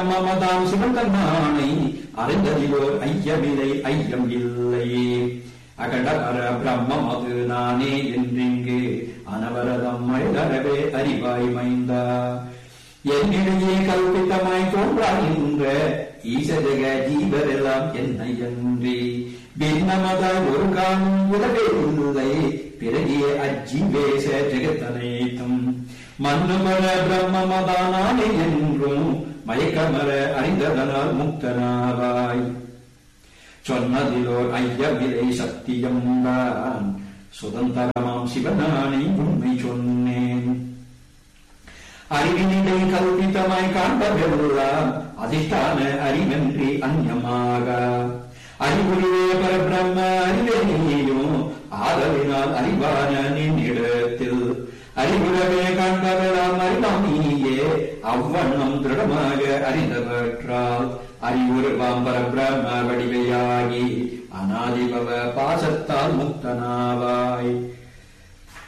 பிரம்மமதாம் சிவந்தன்மானை அறிந்ததிலோர் ஐயமில்லை ஐயம் இல்லையே அகண்ட பர பிரம்மம் அது நானே என்றிங்கு அனவரதம் மழவே அறிவாய் மைந்தா என்னிடையே கல்பித்தமாய் தோன்றாகின்ற ஈசஜக ஜீவரெல்லாம் என்னை அன்றி பின்னமதாய் ஒரு காலம் உலகே இல்லை பிறகிய அஜீவேச ஜெகத்தனைத்தும் மன்னுமர பிரம்மமதானானே என்றும் மயக்கமர அறிந்ததனால் முக்தனாவாய் சொன்னதிலோர் ஐயமிலை சத்தியம் தான் சுதந்திரமாம் சிவனானை உண்மை சொன்னேன் அறிவினிடை கல்பித்தமாய் காண்பதெல்லாம் அதிஷ்டான அறிவன்றி அந்யமாக அறிவுரிவே பரபிரம்ம அறிவெனியும் ஆதலினால் அறிவான நின்னிடத்தில் அறிவுறவே காண்பதெல்லாம் அறிவாம் நீயே அவ்வண்ணம் திருடமாக அறிந்தவற்றால் அறிவுருவாம் பரபிரம்ம வடிவையாகி அநாதிபவ பாசத்தால் முக்தனாவாய்